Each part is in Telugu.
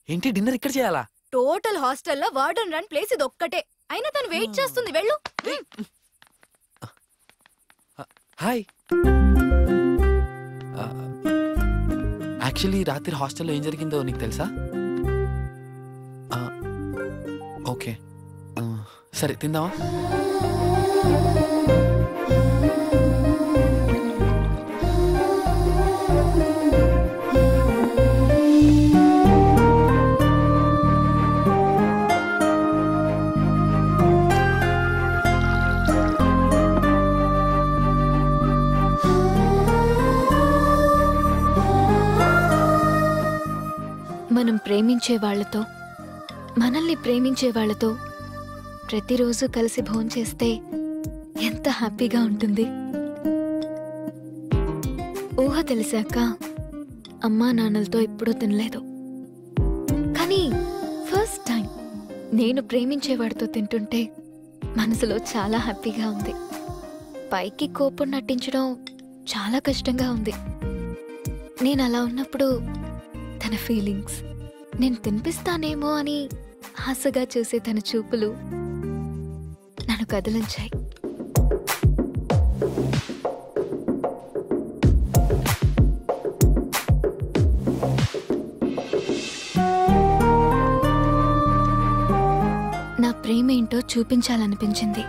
ఏంటి డిన్నర్ ఇక్కడ చేయాలా టోటల్ హాస్టల్లో వార్డెన్ రన్ ప్లేస్ ఇది ఒక్కటే అయినా తను వెయిట్ చేస్తుంది వెళ్ళు హాయ్ యాక్చువల్లీ రాత్రి హాస్టల్లో ఏం జరిగిందో నీకు తెలుసా ఆ, ఓకే ఆ, సరే తిందామా మనం ప్రేమించే వాళ్ళతో మనల్ని ప్రేమించే వాళ్ళతో ప్రతిరోజు కలిసి భోంచేస్తే ఎంత హ్యాపీగా ఉంటుంది ఊహ తెలిసాక అమ్మా నాన్నలతో ఎప్పుడూ తినలేదు కానీ ఫస్ట్ టైం నేను ప్రేమించేవాడితో తింటుంటే మనసులో చాలా హ్యాపీగా ఉంది పైకి కోపం నటించడం చాలా కష్టంగా ఉంది నేను అలా ఉన్నప్పుడు తన ఫీలింగ్స్ నేను తినిపిస్తానేమో అని ఆశగా చూసే తన చూపులు నన్ను కదిలించాయి నా ప్రేమ ఏంటో చూపించాలనిపించింది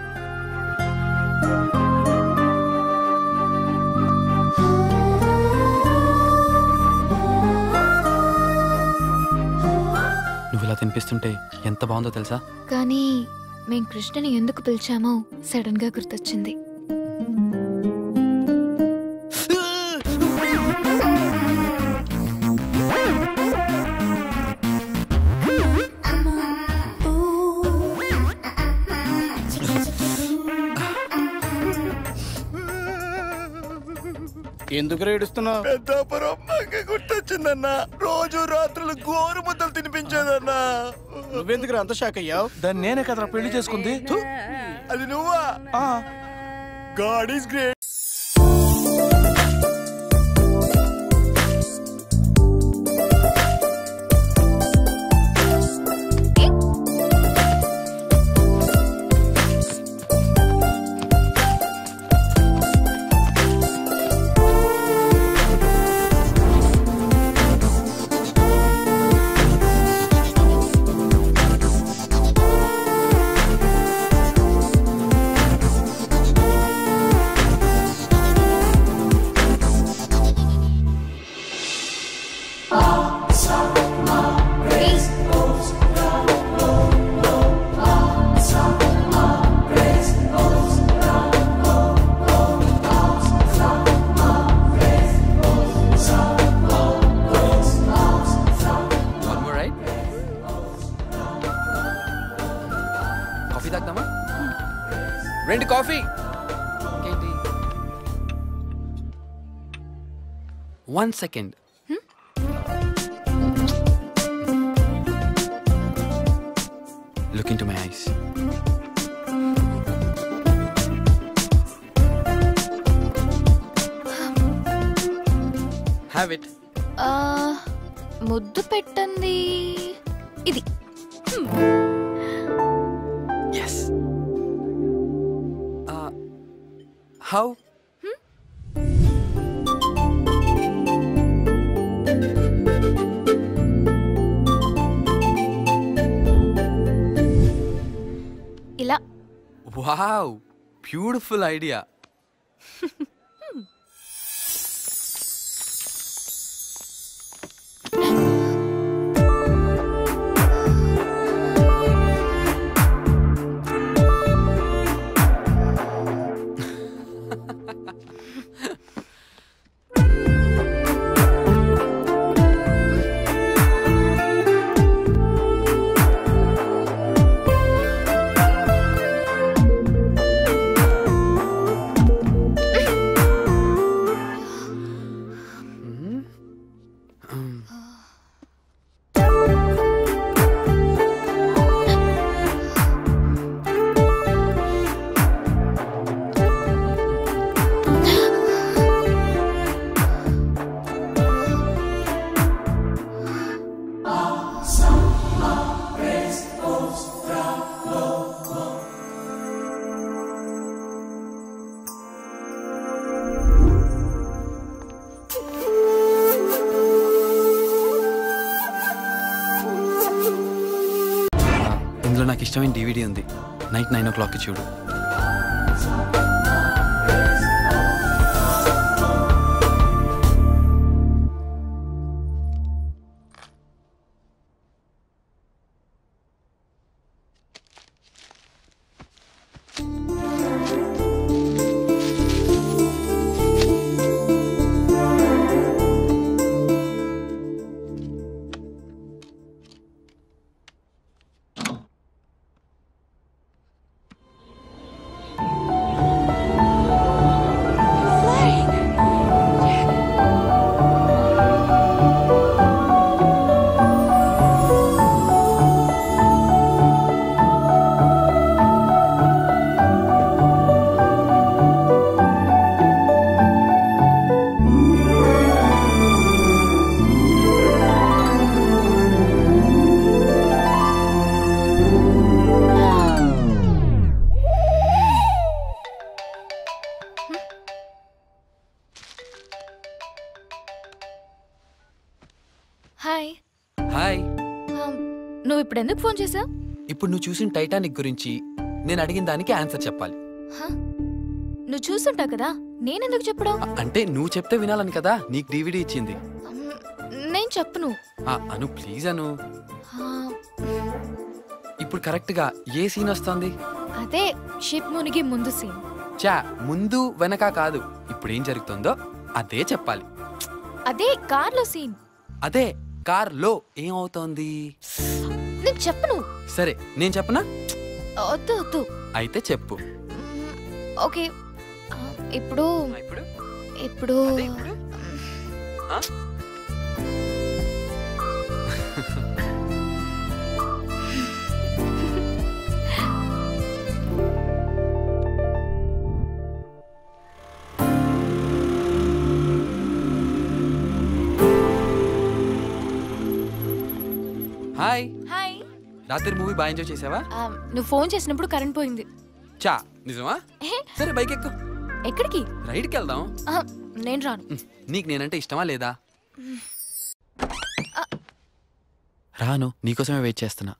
నువ్వు ఇలా తినిపిస్తుంటే ఎంత బాగుందో తెలుసా కానీ మేం కృష్ణని ఎందుకు పిలిచామో సడన్ గా గుర్తొచ్చింది ఎందుకు ఏడుస్తున్నావు పెద్దాపురం మాకు గుర్తొచ్చిందన్నా రోజు రాత్రులు గోరు ముద్దలు తినిపించేదన్నా నువ్వెందుకు అంత షాక్ అయ్యావు దాన్ని నేనే కదరా పెళ్లి చేసుకుంది థు. అది నువ్వా God is great One more, right? Coffee తాగుదామా రెండు కాఫీ ఇంకేంటి one second look into my eyes have it ఆ, ముద్దు పెట్టండి ఇది ఎస్ హౌ ఇలా వావ్ బ్యూటిఫుల్ ఐడియా ఆ ఇష్టమైన డివిడి ఉంది నైట్ నైన్ ఓ క్లాక్కి చూడు హాయ్ హాయ్ నువ్వు ఇప్పుడు ఎందుకు ఫోన్ చేసావు ఇప్పుడు నువ్వు చూసిన టైటానిక్ గురించి నేను అడిగిన దానికి ఆన్సర్ చెప్పాలి నువ్వు చూసుంటావు కదా నేనెందుకు చెప్పడం అ- అంటే నువ్వు చెప్తే వినాలని కదా నీకు డివిడి ఇచ్చింది మ్, నేను చెప్పను ఆ, అను ప్లీజ్ అను ఆ, ఇప్పుడు కరెక్ట్గా ఏ సీన్ వస్తుంది అదే షిప్ మునిగి ముందు సీన్ చా ముందు వెనక కాదు ఇప్పుడు ఏం జరుగుతుందో అదే చెప్పాలి అదే కార్లో సీన్ అదే కార్ లో ఏమవుతోంది నేను చెప్పను సరే నేను చెప్పనా వద్దు వద్దు అయితే చెప్పు మ్, ఓకే ఆ, ఇప్పుడు ఇప్పుడు ఇప్పుడు అదే ఇప్పుడు? ఆ? హాయ్ హాయ్ రాత్రి మూవీ బాగా ఎంజాయ్ చేసావా ఆ, నువ్వు ఫోన్ చేసినప్పుడు కరెంట్ పోయింది చా నిజమా ఏ, సరే బైక్ ఎక్కు ఎక్కడికి రైడ్కి వెళ్దాం ఆ, నేను రాను ఉమ్, నీకు నేనంటే ఇష్టమా లేదా రాను నీకోసమే వెయిట్ చేస్తున్నా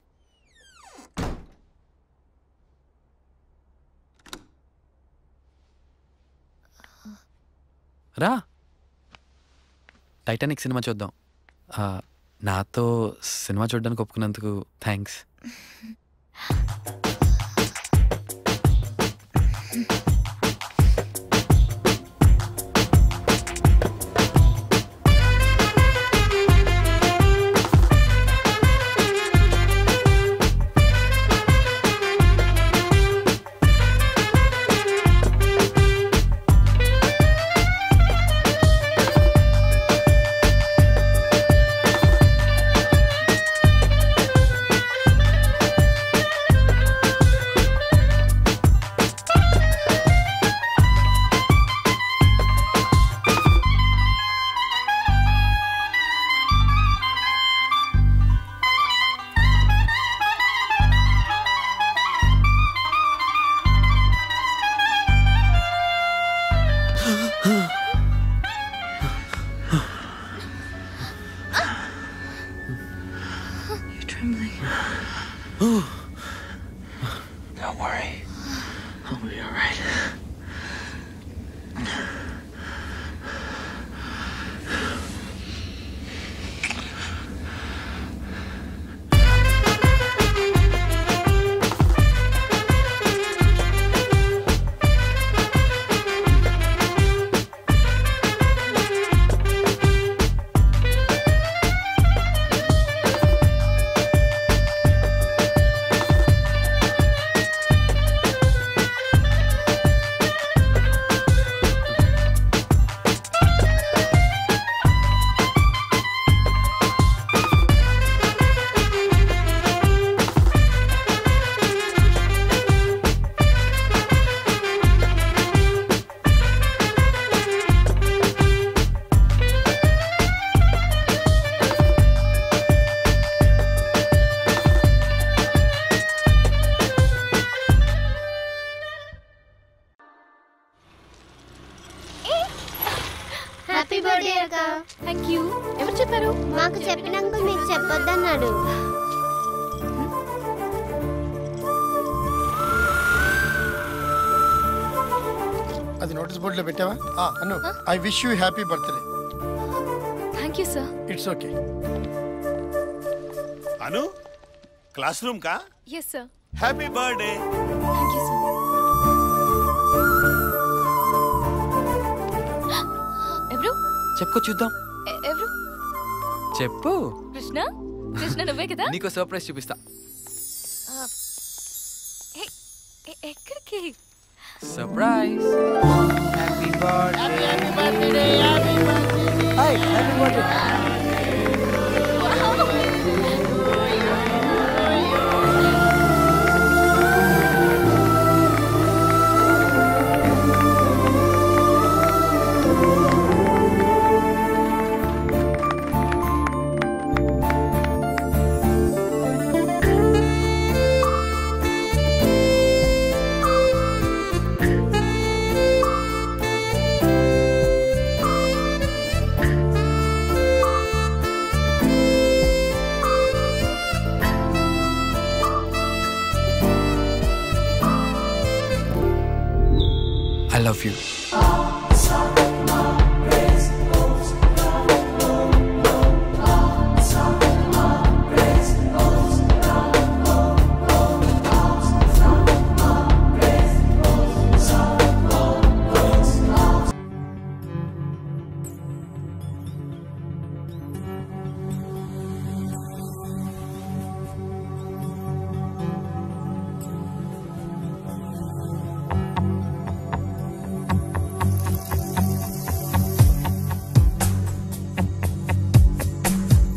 రా టైటానిక్ సినిమా చూద్దాం ఆ, నాతో సినిమా చూడడానికి ఒప్పుకున్నందుకు thanks Don't worry. I'll be alright. Happy birthday అక్క థ్యాంక్ యూ ఎవరు చెప్పారు మాకు చెప్పినాక మీకు చెప్పొద్దన్నాడు అది నోటీస్ బోర్డులో పెట్టావా ఆ, Anu I wish you happy birthday thank you sir it's okay Anu class room కా yes sir happy birthday thank you sir ఎవరు చెప్పుకో చూద్దాం ఎ- ఎవరు చెప్పు కృష్ణ కృష్ణ నువ్వే కదా నీకు సర్ప్రైజ్ చూపిస్తా ఎ- ఎ- ఎక్కడికి surprise happy birthday I love you